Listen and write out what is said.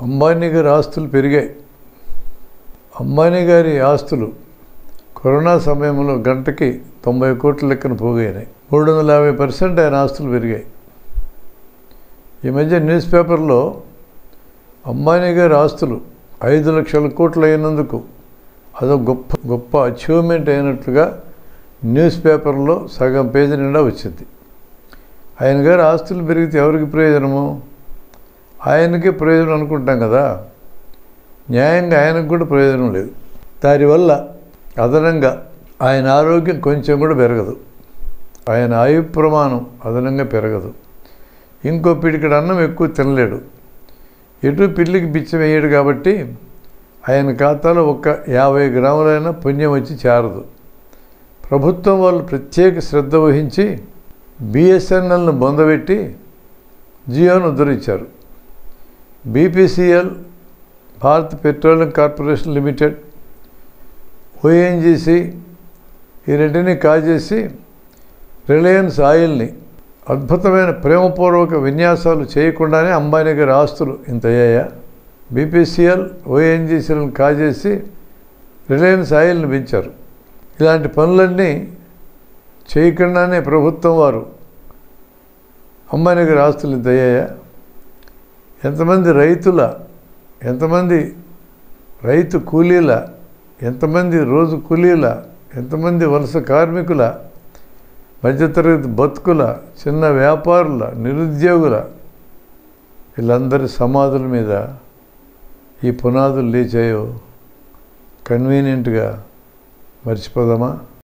అంబానీ గారి ఆస్తులు పెరిగాయి అంబానీ గారి ఆస్తులు కరోనా సమయంలో గంటకి తొంభై కోట్ల లెక్కన పోగైనాయి మూడు వందల యాభై పర్సెంట్ ఆయన ఆస్తులు పెరిగాయి ఈ మధ్య న్యూస్ పేపర్లో అంబానీ గారి ఆస్తులు ఐదు లక్షల కోట్లు అయినందుకు అదొక గొప్ప గొప్ప అచీవ్మెంట్ అయినట్లుగా న్యూస్ పేపర్లో సగం పేజీ నిండా వచ్చింది ఆయన గారి ఆస్తులు పెరిగితే ఎవరికి ప్రయోజనము ఆయనకే ప్రయోజనం అనుకుంటాం కదా న్యాయంగా ఆయనకు కూడా ప్రయోజనం లేదు దానివల్ల అదనంగా ఆయన ఆరోగ్యం కొంచెం కూడా పెరగదు ఆయన ఆయు ప్రమాణం అదనంగా పెరగదు ఇంకో పిడికడ అన్నం ఎక్కువ తినలేడు ఎటు పిల్లికి బిచ్చం వేయడు కాబట్టి ఆయన ఖాతాలో ఒక యాభై గ్రాములైన పుణ్యం వచ్చి చేరదు ప్రభుత్వం వాళ్ళు ప్రత్యేక శ్రద్ధ వహించి బిఎస్ఎన్ఎల్ను బొందబెట్టి జియోను ఉద్ధరించారు BPCL Bharat petroleum corporation limited ONGC ఈ రెంటిని కాజేసి రిలయన్స్ ఆయిల్ని అద్భుతమైన ప్రేమపూర్వక విన్యాసాలు చేయకుండానే అంబానీ గారి ఆస్తులు ఇంత అయ్యాయా బీపీసీఎల్ ఓఎన్జీసీలను కాజేసి రిలయన్స్ ఆయిల్ని పెంచారు ఇలాంటి పనులన్నీ చేయకుండానే ప్రభుత్వం వారు అంబానీ గారి ఆస్తులు ఇంత అయ్యాయా ఎంతమంది రైతుల ఎంతమంది రైతు కూలీల ఎంతమంది రోజు కూలీల ఎంతమంది వలస కార్మికుల మధ్యతరగతి బతుకుల చిన్న వ్యాపారుల నిరుద్యోగుల వీళ్ళందరి సమాధుల మీద ఈ పునాదులు లేచాయో కన్వీనియంట్గా మర్చిపోదామా